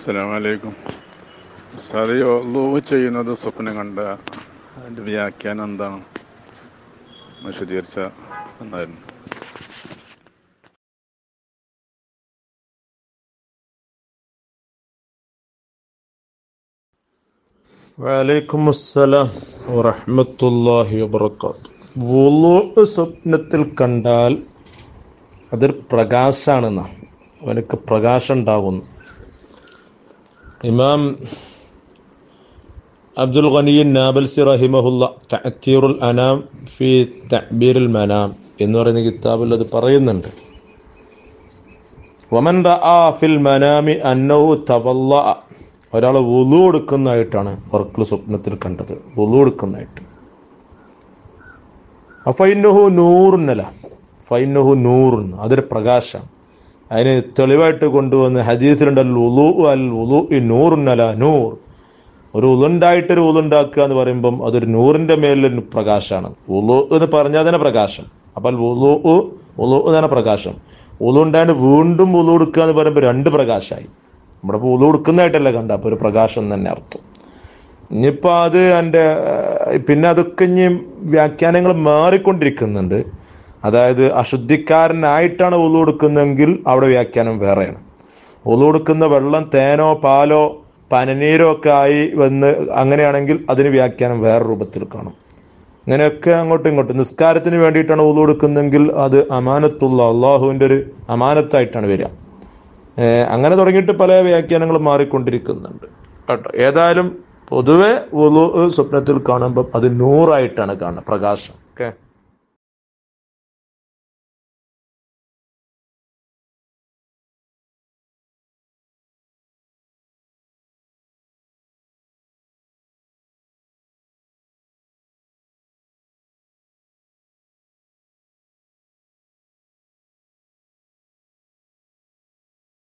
അസ്സലാമലൈക്കും സാറ് ഈ ഒളു ചെയ്യുന്നത് സ്വപ്നം കണ്ട അതിൻ്റെ വ്യാഖ്യാനം എന്താണ് വിശദീകരിച്ച എന്നായിരുന്നു വലൈക്കും അസ്സലാം വറഹ്മത്തുള്ളാഹി വബറകാത്ത് വുളു സ്വപ്നത്തിൽ കണ്ടാൽ അതൊരു പ്രകാശാണെന്ന അവനക്ക് പ്രകാശം ഉണ്ടാകുന്നു ഇമാം അബ്ദുൽ ഖനിയൻ നാബൽസി റഹിമഹുല്ല തഅത്തീറുൽ അനാം ഫി തഅബീറുൽ മനാം എന്ന് പറയുന്ന കിതാബിൽ അത് പറയുന്നുണ്ട് വമൻ റആ ഫിൽ മനാമി അന്നഹു തവല്ലഅ ഒരാൾ വുളു എടുക്കുന്നതായിട്ടാണ് ഉറക്കിൽ സ്വപ്നത്തിൽ കണ്ടത് വുളു എടുക്കുന്നതായിട്ട് ഫൈനഹു നൂറുന്നല ഫൈനഹു നൂറുൻ അതൊരു പ്രകാശം അതിന് തെളിവായിട്ട് കൊണ്ടുവന്ന് ഹദീസിലുണ്ട് അൽ ഉലു അൽ ഉലു ഈ നൂറുന്നല നൂർ ഒരു ഉളുണ്ടായിട്ടൊരു ഉളുണ്ടാക്കുക എന്ന് പറയുമ്പം അതൊരു നൂറിന്റെ മേലൊരു പ്രകാശമാണ് ഉലു എന്ന് പറഞ്ഞാൽ തന്നെ പ്രകാശം അപ്പോൾ ഉലു ഉലു തന്നെ പ്രകാശം ഉലു ഉണ്ടായിട്ട് വീണ്ടും ഉലു എടുക്കുക എന്ന് പറയുമ്പോൾ രണ്ട് പ്രകാശമായി നമ്മുടെ ഇപ്പോൾ ഉളു കൊടുക്കുന്നതായിട്ടല്ല കണ്ട അപ്പോൾ ഒരു പ്രകാശം തന്നെ അർത്ഥം ഇനിയിപ്പോൾ അത് എൻ്റെ പിന്നെ അതൊക്കെ ഇനി വ്യാഖ്യാനങ്ങൾ മാറിക്കൊണ്ടിരിക്കുന്നുണ്ട് അതായത് അശുദ്ധിക്കാരനായിട്ടാണ് ഉളു കൊടുക്കുന്നതെങ്കിൽ അവിടെ വ്യാഖ്യാനം വേറെയാണ് ഉളു കൊടുക്കുന്ന വെള്ളം തേനോ പാലോ പനനീരോ ഒക്കെ ആയി വന്ന് അങ്ങനെയാണെങ്കിൽ അതിന് വ്യാഖ്യാനം വേറെ രൂപത്തിൽ കാണും ഇങ്ങനെയൊക്കെ അങ്ങോട്ടും ഇങ്ങോട്ടും നിസ്കാരത്തിന് വേണ്ടിയിട്ടാണ് ഉളു കൊടുക്കുന്നതെങ്കിൽ അത് അമാനത്തുള്ള അള്ളാഹുവിൻ്റെ ഒരു അമാനത്തായിട്ടാണ് വരിക അങ്ങനെ തുടങ്ങിയിട്ട് പല വ്യാഖ്യാനങ്ങളും മാറിക്കൊണ്ടിരിക്കുന്നുണ്ട് കേട്ടോ ഏതായാലും പൊതുവെ വുളു സ്വപ്നത്തിൽ കാണുമ്പം അത് നൂറായിട്ടാണ് കാണുന്നത് പ്രകാശം ഓക്കെ